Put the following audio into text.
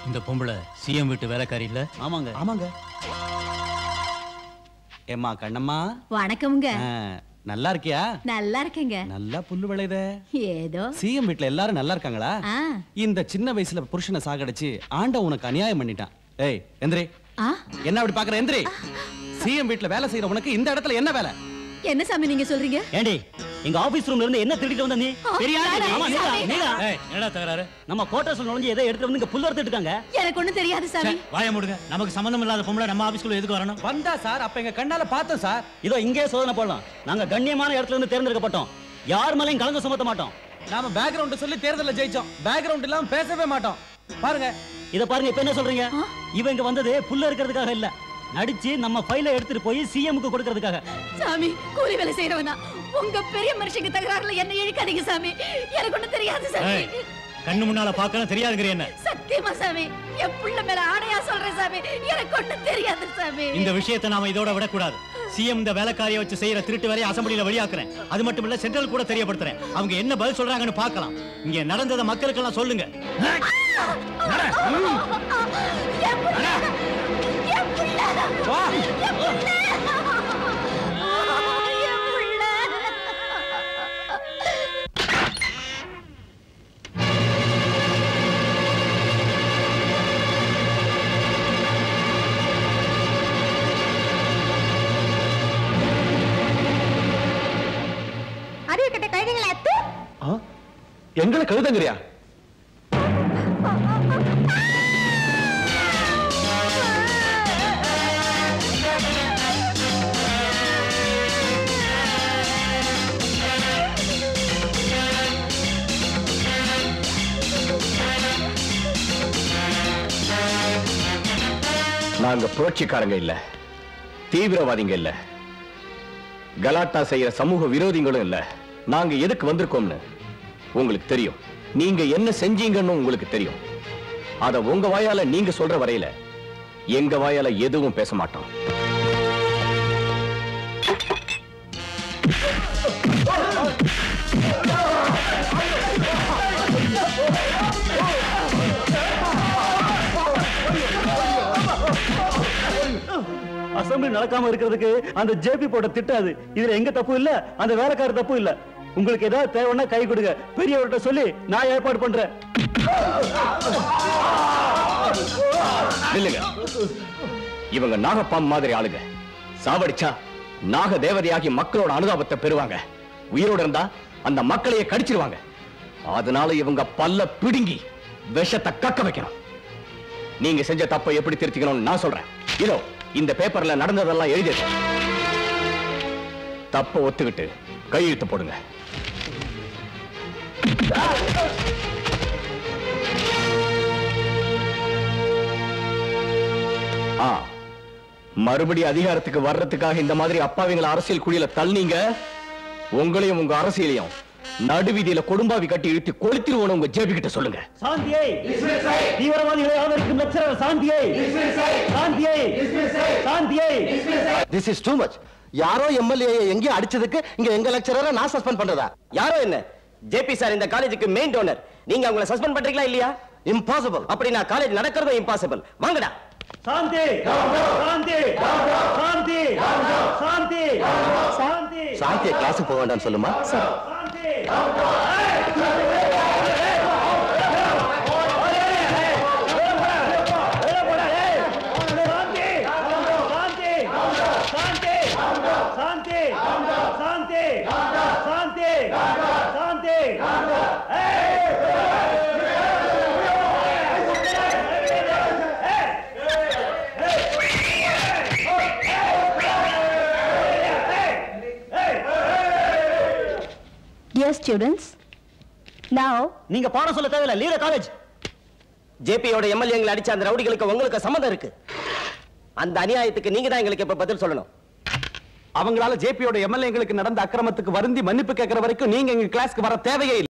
இந்த பொம்பளை சிஎம் வீட்டு வேலைக்காரி இல்ல ஆமாங்க ஆமாங்க ஏம்மா கண்ணம்மா வணக்கமுங்க ஆ, நல்லா இருக்கியா நல்லா இருக்கேங்க நல்லா புல்லு விளையுதே ஏதோ சிஎம் வீட்ல எல்லாரும் நல்லா இருக்காங்களா ஆ இந்த சின்ன வயசுல புருஷனை சாகடிச்சு ஆண்ட உனக்கு அநியாயம் பண்ணிட்டான் ஏய் எந்திரி ஆ என்ன அப்படி பாக்குற எந்திரி சிஎம் வீட்ல வேலை செய்யற உனக்கு இந்த இடத்துல என்ன வேலை என்ன சாமி நீங்க சொல்றீங்க ஏண்டி எங்க ஆபீஸ் ரூம்ல இருந்து என்ன திருடிட்டு வந்த நீ ஆ, தெரியாது நானா? ஆமா நீதான் சாமி. நீதான் ஏய், என்னடா தகராறு நம்ம கோட்டர்ஸ்ல நுழைஞ்சு எதை எடுத்து வந்து இங்க புல் வறுத்துட்டு இருக்காங்க எனக்கு ஒண்ணும் தெரியாது சாமி வாய முடுங்க நமக்கு சம்பந்தம் இல்லாத பொம்பளை நம்ம ஆபீஸ்க்குள்ள எதுக்கு வரணும் வந்தா சார் அப்ப எங்க கண்ணால பார்த்தோம் சார் இதோ இங்கே சோதனை போடலாம் நாங்க கண்ணியமான இடத்துல இருந்து தேர்ந்தெடுக்கப்பட்டோம் யார் மேலயும் கலங்க சுமத்த மாட்டோம் நாம பேக்ரவுண்ட் சொல்லி தேர்தல்ல ஜெயிச்சோம் பேக்ரவுண்ட் இல்லாம பேசவே மாட்டோம் பாருங்க இத பாருங்க இப்ப என்ன சொல்றீங்க ஆ? இவன் இங்க வந்தது புல்ல இருக்கிறதுக்காக இல்ல நடிச்சு நம்ம ஃபைல எடுத்துட்டு போய் சிஎம்க்கு கொடுக்கறதுக்காக சாமி கூலி வேலை செய்யறவனா உங்க பெரிய மனுஷங்க தகராறுல என்ன இழுக்காதீங்க சாமி எனக்கு ஒண்ணும் தெரியாது சாமி ஏய், கண்ணு முன்னால பார்க்கலாம் தெரியாதுங்கிற என்ன சத்தியமா சாமி என் புள்ள மேல ஆணையா சொல்றேன் சாமி எனக்கு ஒண்ணும் தெரியாது சாமி இந்த விஷயத்தை நாம இதோட விடக்கூடாது சிஎம் இந்த வேலைக்காரியை வச்சு செய்யற திருட்டு வேலையை அசம்பிளியில வெளியாக்குறேன் அது மட்டும் இல்ல சென்ட்ரல் கூட தெரியப்படுத்துறேன் அவங்க என்ன பதில் சொல்றாங்கன்னு பார்க்கலாம் இங்க நடந்ததை மக்களுக்கெல்லாம் சொல்லுங்க என் புள்ள! என் புள்ள! வா என் புள்ள! என் புள்ள! அறிவு கட்ட கழுதைகளை அத்து எங்களை கழுதங்கிறியா நாங்க புரட்சிக்காரங்க இல்ல தீவிரவாதிங்க இல்ல கலாட்டா செய்யற சமூக விரோதிகளும் இல்ல நாங்க எதுக்கு வந்திருக்கோம்னு உங்களுக்கு தெரியும் நீங்க என்ன செஞ்சீங்கன்னு உங்களுக்கு தெரியும் அத உங்க வாயால நீங்க சொல்ற வரையில எங்க வாயால எதுவும் பேச மாட்டோம் அசம்பிளி நடக்காம இருக்கிறதுக்கு அந்த ஜேபி போட்ட திட்டாது இதுல எங்க தப்பு இல்ல அந்த வேலைக்கார தப்பு இல்ல உங்களுக்கு ஏதாவது தேவைன்னா கை கொடுங்க பெரியவர்கிட்ட சொல்லி நான் ஏற்பாடு பண்றேன் நில்லுங்க இவங்க நாகப்பாம் மாதிரி ஆளுங்க சாவடிச்சா நாக தேவதையாகி மக்களோட அனுதாபத்தை பெறுவாங்க உயிரோட இருந்தா அந்த மக்களையே கடிச்சிருவாங்க அதனால இவங்க பல்ல பிடுங்கி விஷத்தை கக்க வைக்கணும் நீங்க செஞ்ச தப்பை எப்படி திருத்திக்கணும்னு நான் சொல்றேன் இதோ இந்த பேப்பர்ல நடந்ததெல்லாம் எழுதி தப்ப ஒத்துக்கிட்டு கையெழுத்து போடுங்க ஆ மறுபடி அதிகாரத்துக்கு வர்றதுக்காக இந்த மாதிரி அப்பாவிங்களை அரசியல் குழியில தள்ளினீங்க உங்களையும் உங்க அரசியலையும் நடுவீதியில கொடும்பாவி கட்டி இழுத்து கொளுத்திருவோம் உங்க ஜேபி கிட்ட சொல்லுங்க சாந்தியை தீவிரவாதிகளை ஆதரிக்கும் லட்சணர் சாந்தியை சாந்தியை சாந்தியை திஸ் இஸ் டூ மச் யாரோ எம்எல்ஏ எங்கேயோ அடிச்சதுக்கு இங்க எங்க லெக்சரரை நான் சஸ்பெண்ட் பண்றதா யாரோ என்ன ஜேபி சார் இந்த காலேஜுக்கு மெயின் டோனர் நீங்க அவங்கள சஸ்பெண்ட் பண்றீங்களா இல்லையா இம்பாசிபிள் அப்படி நான் காலேஜ் நடக்கிறதும் இம்பாசிபிள் வாங்கடா சாந்தி சாந்தி சாந்தி சாந்தி சாந்தி சாந்தியை கிளாஸுக்கு போக வேண்டாம்னு சொல்லுமா சாந்தி சாந்தி சாந்தி சாந்தி சாந்தி சாந்தி சாந்தி சாந்தி Dear students, now நீங்க பாடம் சொல்ல தேவையில்ல லீவ் காலேஜ் ஜேபியோட எம்எல்ஏங்களை அடிச்ச அந்த ரவுடிகளுக்கு உங்களுக்கு சம்மதம் இருக்கு அந்த அநியாயத்துக்கு நீங்க தான் எங்களுக்கு இப்ப பதில் சொல்லணும் அவங்களால ஜேபியோட எம்எல்ஏங்களுக்கு நடந்த அக்கிரமத்துக்கு வருந்தி மன்னிப்பு கேட்கிற வரைக்கும் நீங்க எங்க கிளாஸ்க்கு வர தேவையே இல்லை